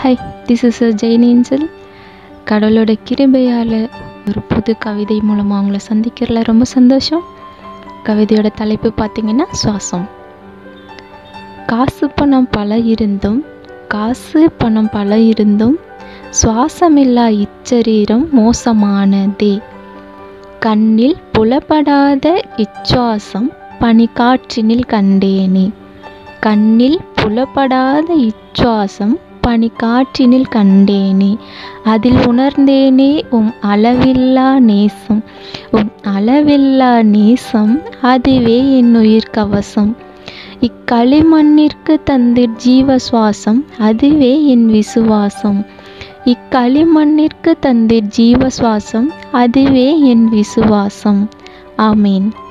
hi this is a Jane Angel கடவுளோட கிருபையால் ஒரு புது கவிதை மூலமாக உங்களை சந்திக்கிறதுல ரொம்ப சந்தோஷம் கவிதையோட தலைப்பு பார்த்தீங்கன்னா சுவாசம் காசு பணம் பல இருந்தும் காசு பணம் பல இருந்தும் சுவாசமில்லா இச்சரீரம் மோசமானதே கண்ணில் புலப்படாத இச்சுவாசம் பனிக்காற்றினில் கண்டேனே கண்ணில் புலப்படாத இச்சுவாசம் பனிக்காற்றினில் கண்டேனே அதில் உணர்ந்தேனே உம் அளவில்லா நேசம் உம் அளவில்லா நேசம் அதுவே என் உயிர் கவசம் இக்களிமண்ணிற்கு தந்தீர் ஜீவ சுவாசம் அதுவே என் விசுவாசம் இக்களிமண்ணிற்கு தந்தீர் ஜீவ சுவாசம் அதுவே என் விசுவாசம் ஆமீன்